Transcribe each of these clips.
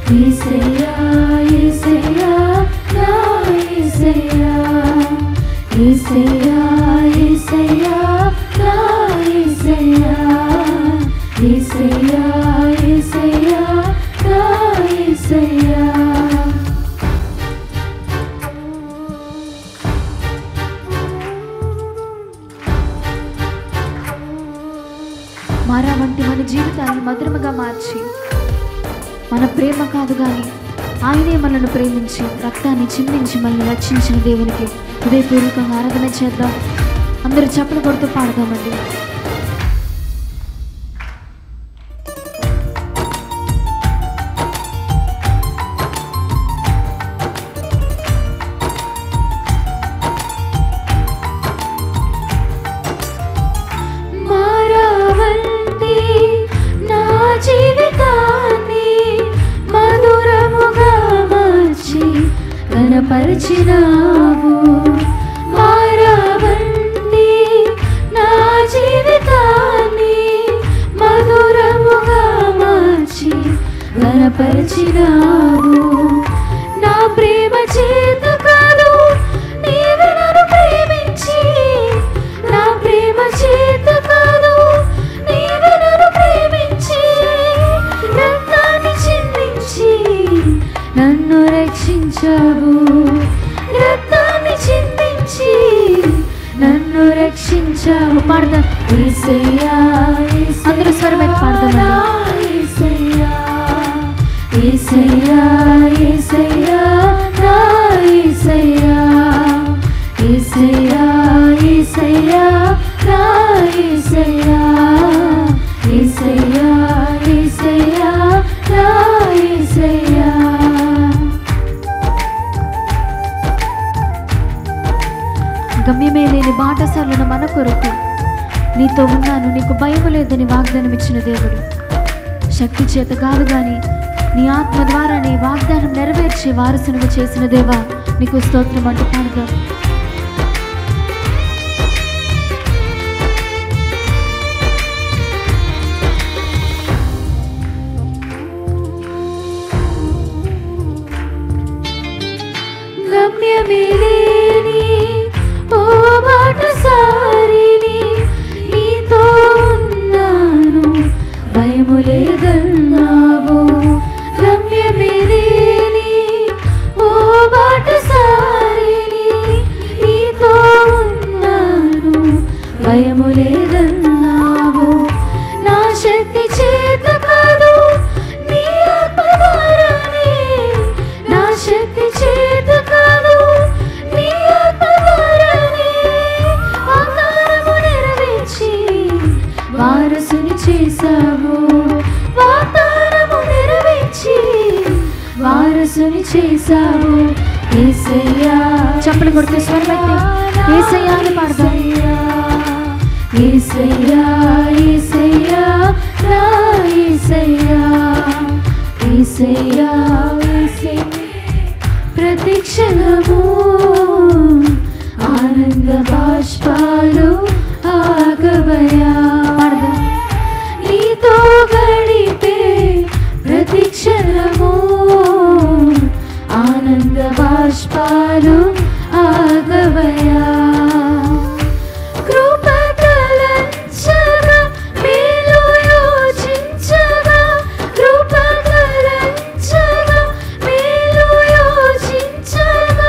ఏసయ్యా ఏసయ్యా నా ఏసయ్యా ఏసయ్యా ఏసయ్యా నా ఏసయ్యా ఏసయ్యా ఏసయ్యా నా ఏసయ్యా మారా వంటి మన జీవితాన్ని మధురముగా మార్చి మన ప్రేమ కాదు కానీ ఆయనే మనల్ని ప్రేమించి రక్తాన్ని చిందించి మనల్ని రక్షించిన దేవునికి హృదయపూర్వకంగా ఆరాధన చేద్దాం అందరూ చప్పలు కొడుతూ పాడదామండి మారవంటి నా జీవితాన్ని మధురముగా మార్చి కనపరిచినావు మారవంటి నా జీవితాన్ని మధురముగా మార్చి కనపరిచినావు నా ప్రేమ చేత కాదు నీవే నన్ను ప్రేమించి నా ప్రేమ చేత కాదు నీవే నన్ను ప్రేమించి రక్తాన్ని చిందించి నన్ను రక్షించావు రక్తాన్ని చిందించి నన్ను రక్షించావు పాడదాం ఏసయ్యా అందరూ స్వరమెత్తి పాడదామండి. ఏసయ్యా ఏసయ్యా ఏసయ్యా నా ఏసయ్యా ఏసయ్యా ఏసయ్యా నా ఏసయ్యా ఏసయ్యా ఏసయ్యా నా ఏసయ్యా గమ్యమే లేని బాటసార్లను మన కొరకు నీతో ఉన్నాను నీకు భయం లేదని వాగ్దానం ఇచ్చిన దేవుడు శక్తి చేత కాదు గాని నీ ఆత్మ ద్వారా నీ వాగ్దానం నెరవేర్చి వారసునిగా చేసిన దేవా నీకు స్తోత్రం అంటూ పాడుదాం గమ్యమేలేని ఓ బాటసారిని నీతో ఉన్నాను భయము లేదన్నావు గమ్యమేలేని ఓ బాటసారిని నీతో ఉన్నాను భయము లేదన్నావు నా శక్తి చేత కాదు నీ ఆత్మ ద్వారానే నా శక్తి చేత కాదు నీ ఆత్మ ద్వారానే వాగ్దానము నెరవేర్చి వారసుని చేశావు వాగ్దానము నెరవేర్చి వారసుని చేశావు ఏసయ్యా చప్పలు కొడుతూ స్వరమెత్తి యేసయ్యా అని పాడదాం. ఏసయ్యా ఏసయ్యా నా ఏసయ్యా ఏసయ్యా ఏసయ్యా ప్రతిక్షణము ఆనంద బాష్పాలు ఆగవయా పాడదాం నీతో గడిపే ప్రతిక్షణము ఆనంద బాష్పాలు ఆగవయా కృపగలంచగా మేలు యోచించగా కృపగలంచగా మేలు యోచించగా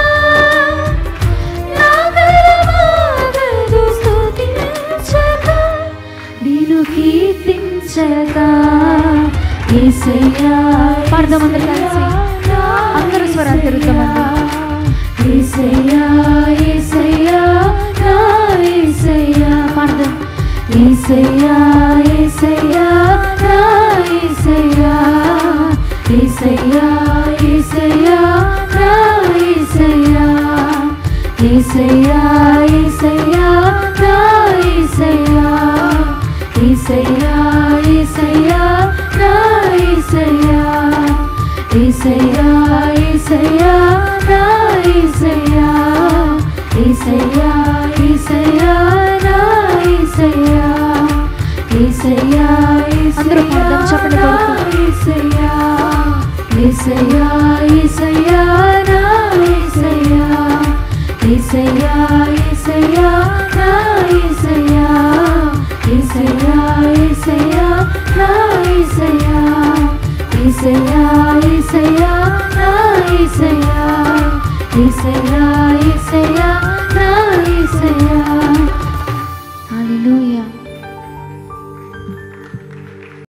నాగరమాగదు స్తుతించగా నేను కీర్తించగా ఏసయ్యా పాడదాం అందరూ కలిసి. అందరూ స్వరాలు తిరుగుతామండి. ఏసయ్యా ఏసయ్యా నా ఏసయ్యా పాడదాం ఏసయ్యా ఏసయ్యా నా ఏసయ్యా ఏసయ్యా ఏసయ్యా నా ఏసయ్యా ఏసయ్యా ఏసయ్యా నా ఏసయ్యా ఏసయ్యా ఏసయ్యా నా ఏసయ్యా ఏసయ్యా ఏసయ్యా నా ఏసయ్యా ఏసయ్యా ఏసయ్యా నా ఏసయ్యా ఏసయ్యా అందరూ పాడదాం, చప్పట్లు కొడుతూ. ఏసయ్యా ఏసయ్యా ఏసయ్యా నా ఏసయ్యా ఏసయ్యా ఏసయ్యా నా ఏసయ్యా ఏసయ్యా ఏసయ్యా నా ఏసయ్యా ఏసయ్యా